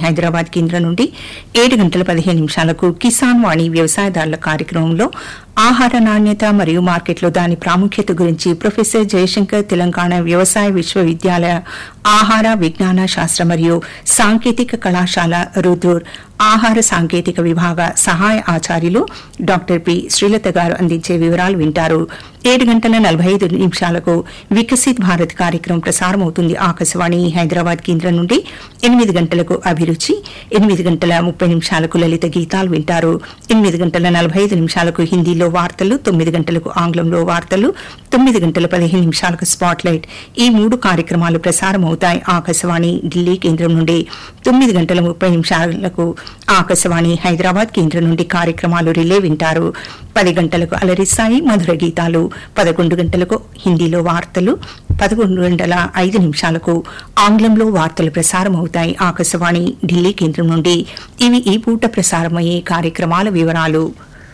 హైదరాబాద్ కేంద్రం నుండి ఏడు గంటల పదిహేను నిమిషాలకు కిసాన్ వాణి వ్యవసాయదారుల కార్యక్రమంలో ఆహార నాణ్యత మరియు మార్కెట్లో దాని ప్రాముఖ్యత గురించి ప్రొఫెసర్ జయశంకర్ తెలంగాణ వ్యవసాయ విశ్వవిద్యాలయ ఆహార విజ్ఞాన శాస్త్ర మరియు సాంకేతిక కళాశాల రుదూర్ ఆహార సాంకేతిక విభాగ సహాయ ఆచార్యులు డాక్టర్ పి శ్రీలత గారు అందించే వివరాలు వింటారు ఏడు గంటల నలభై ఐదు నిమిషాలకు వికసిత్ భారత్ కార్యక్రమం ప్రసారమవుతుంది ఆకాశవాణి హైదరాబాద్ కేంద్రం నుండి ఎనిమిది గంటలకు అభిరుచి ఎనిమిది గంటల ముప్పై నిమిషాలకు లలిత గీతాలు వింటారు ఎనిమిది గంటల నలభై ఐదు నిమిషాలకు హిందీలో వార్తలు తొమ్మిది గంటలకు ఆంగ్లంలో వార్తలు తొమ్మిది గంటల పదిహేను నిమిషాలకు స్పాట్ లైట్ ఈ మూడు కార్యక్రమాలు ప్రసారమవుతాయి ఆకాశవాణి ఢిల్లీ కేంద్రం నుండి తొమ్మిది గంటల ముప్పై నిమిషాలకు ఆకాశవాణి హైదరాబాద్ కేంద్రం నుండి కార్యక్రమాలు రిలే వింటారు పది గంటలకు అలరిస్తాయి మధుర గీతాలు పదకొండు గంటలకు హిందీలో వార్తలు పదకొండు గంటల ఐదు నిమిషాలకు ఆంగ్లంలో వార్తలు ప్రసారమవుతాయి ఆకాశవాణి ఢిల్లీ కేంద్రం నుండి ఇవి ఈ పూట ప్రసారమయ్యే కార్యక్రమాల వివరాలు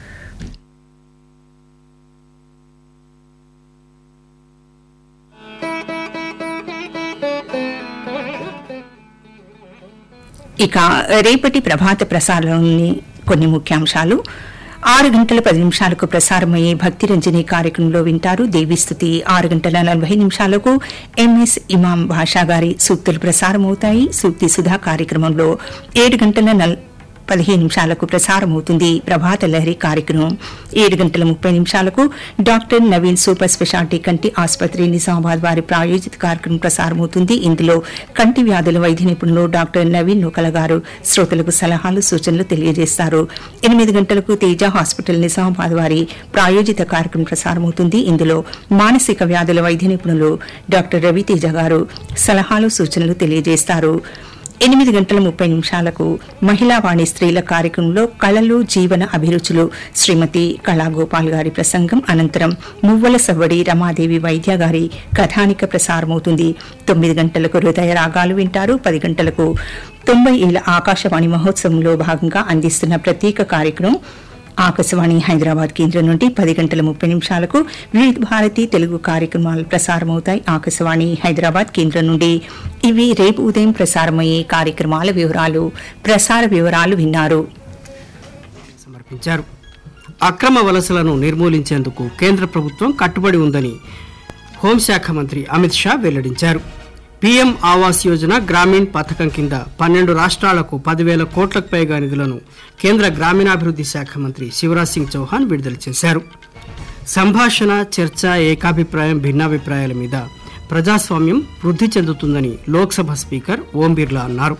ఇక రేపటి ప్రభాత ప్రసారంలోని కొన్ని ముఖ్యాంశాలు ఆరు గంటల పది నిమిషాలకు ప్రసారమయ్యే భక్తి రంజని కార్యక్రమంలో వింటారు దేవిస్తుతి ఆరు గంటల నలభై నిమిషాలకు ఎంఎస్ ఇమాం భాషా గారి సూక్తులు ప్రసారమవుతాయి సూక్తి సుధా కార్యక్రమంలో ఏడు గంటల నల్ పదిహేను నిమిషాలకు ప్రసారమవుతుంది ప్రభాత లహరి కార్యక్రమం ఏడు గంటల ముప్పై నిమిషాలకు డాక్టర్ నవీన్ సూపర్ స్పెషాలిటీ కంటి ఆసుపత్రి నిజామాబాద్ వారి ప్రాయోజిత కార్యక్రమం ప్రసారమవుతుంది ఇందులో కంటి వ్యాధుల వైద్య నిపుణులు డాక్టర్ నవీన్ నూకల గారు శ్రోతలకు సలహాలు సూచనలు తెలియజేస్తారు ఎనిమిది గంటలకు తేజ హాస్పిటల్ నిజామాబాద్ వారి ప్రాయోజిత కార్యక్రమం ప్రసారమవుతుంది ఇందులో మానసిక వ్యాధుల వైద్య నిపుణులు డాక్టర్ రవితేజ గారు సలహాలు సూచనలు తెలియజేస్తారు ఎనిమిది గంటల ముప్పై నిమిషాలకు మహిళా వాణి స్త్రీల కార్యక్రమంలో కళలు జీవన అభిరుచులు శ్రీమతి కళాగోపాల్ గారి ప్రసంగం అనంతరం మువ్వల సవ్వడి రమాదేవి వైద్య గారి కథానిక ప్రసారమవుతుంది తొమ్మిది గంటలకు హృదయ రాగాలు వింటారు పది గంటలకు తొంభై ఏళ్ల ఆకాశవాణి మహోత్సవంలో భాగంగా అందిస్తున్న ప్రత్యేక కార్యక్రమం ఆకాశవాణి హైదరాబాద్ కేంద్రం నుండి పది గంటల ముప్పై నిమిషాలకు వివిధ భారతి తెలుగు కార్యక్రమాలు ప్రసారమవుతాయి ఆకాశవాణి హైదరాబాద్ కేంద్రం నుండి ఇవి రేపు ఉదయం ప్రసారమయ్యే కార్యక్రమాల వివరాలు ప్రసార వివరాలు విన్నారు సమర్పించారు అక్రమ వలసలను నిర్మూలించేందుకు కేంద్ర ప్రభుత్వం కట్టుబడి ఉందని హోంశాఖ మంత్రి అమిత్ షా వెల్లడించారు పీఎం ఆవాస్ యోజన గ్రామీణ్ పథకం కింద పన్నెండు రాష్ట్రాలకు పదివేల కోట్లకు పైగా నిధులను కేంద్ర గ్రామీణాభివృద్ధి శాఖ మంత్రి శివరాజ్ సింగ్ చౌహాన్ విడుదల చేశారు సంభాషణ చర్చ ఏకాభిప్రాయం భిన్నాభిప్రాయాల మీద ప్రజాస్వామ్యం వృద్ధి చెందుతుందని లోక్సభ స్పీకర్ ఓం బిర్లా అన్నారు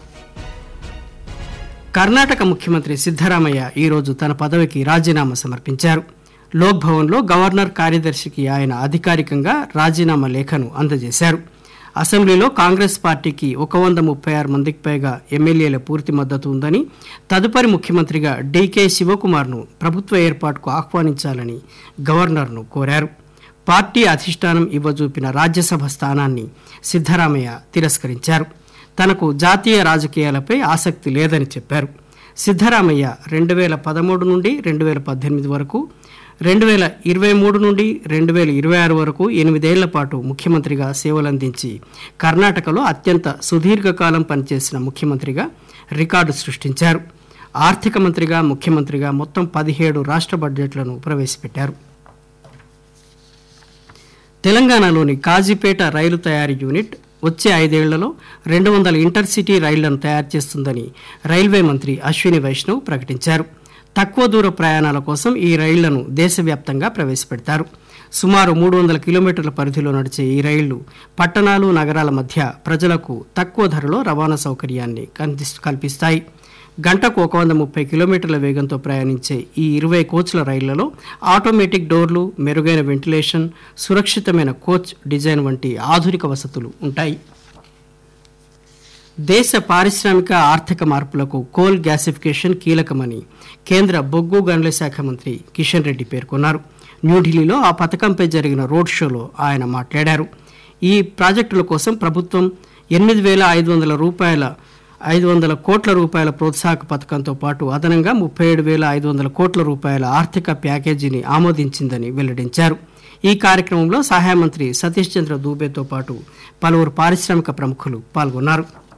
కర్ణాటక ముఖ్యమంత్రి సిద్దరామయ్య ఈరోజు తన పదవికి రాజీనామా సమర్పించారు లోక్ భవన్లో గవర్నర్ కార్యదర్శికి ఆయన అధికారికంగా రాజీనామా లేఖను అందజేశారు అసెంబ్లీలో కాంగ్రెస్ పార్టీకి ఒక వంద ముప్పై ఆరు మందికి పైగా ఎమ్మెల్యేల పూర్తి మద్దతు ఉందని తదుపరి ముఖ్యమంత్రిగా డీకే శివకుమార్ను ప్రభుత్వ ఏర్పాటుకు ఆహ్వానించాలని గవర్నర్ను కోరారు పార్టీ అధిష్టానం ఇవ్వజూపిన రాజ్యసభ స్థానాన్ని సిద్దరామయ్య తిరస్కరించారు తనకు జాతీయ రాజకీయాలపై ఆసక్తి లేదని చెప్పారు సిద్దరామయ్య రెండు వేల పదమూడు నుండి రెండు వేల పద్దెనిమిది వరకు రెండు వేల ఇరవై మూడు నుండి రెండు వేల ఇరవై ఆరు వరకు ఎనిమిదేళ్ల పాటు ముఖ్యమంత్రిగా సేవలందించి కర్ణాటకలో అత్యంత సుదీర్ఘకాలం పనిచేసిన ముఖ్యమంత్రిగా రికార్డు సృష్టించారు ఆర్థిక మంత్రిగా ముఖ్యమంత్రిగా మొత్తం పదిహేడు రాష్ట్ర బడ్జెట్లను ప్రవేశపెట్టారు తెలంగాణలోని కాజీపేట రైలు తయారీ యూనిట్ వచ్చే ఐదేళ్లలో రెండు వందల ఇంటర్సిటీ రైళ్లను తయారు చేస్తుందని రైల్వే మంత్రి అశ్విని వైష్ణవ్ ప్రకటించారు తక్కువ దూర ప్రయాణాల కోసం ఈ రైళ్లను దేశవ్యాప్తంగా ప్రవేశపెడతారు సుమారు మూడు వందల కిలోమీటర్ల పరిధిలో నడిచే ఈ రైళ్లు పట్టణాలు నగరాల మధ్య ప్రజలకు తక్కువ ధరలో రవాణా సౌకర్యాన్ని కందిస్- కల్పిస్తాయి గంటకు ఒక వంద ముప్పై కిలోమీటర్ల వేగంతో ప్రయాణించే ఈ ఇరవై కోచ్ల రైళ్లలో ఆటోమేటిక్ డోర్లు మెరుగైన వెంటిలేషన్ సురక్షితమైన కోచ్ డిజైన్ వంటి ఆధునిక వసతులు ఉంటాయి దేశ పారిశ్రామిక ఆర్థిక మార్పులకు కోల్ గ్యాసిఫికేషన్ కీలకమని కేంద్ర బొగ్గు గనుల శాఖ మంత్రి కిషన్ రెడ్డి పేర్కొన్నారు న్యూఢిల్లీలో ఆ పథకంపై జరిగిన రోడ్ షోలో ఆయన మాట్లాడారు ఈ ప్రాజెక్టుల కోసం ప్రభుత్వం ఎనిమిది వేల ఐదు వందల రూపాయల ఐదు వందల కోట్ల రూపాయల ప్రోత్సాహక పథకంతో పాటు అదనంగా ముప్పై ఏడు వేల ఐదు వందల కోట్ల రూపాయల ఆర్థిక ప్యాకేజీని ఆమోదించిందని వెల్లడించారు ఈ కార్యక్రమంలో సహాయ మంత్రి సతీష్ చంద్ర దూబేతో పాటు పలువురు పారిశ్రామిక ప్రముఖులు పాల్గొన్నారు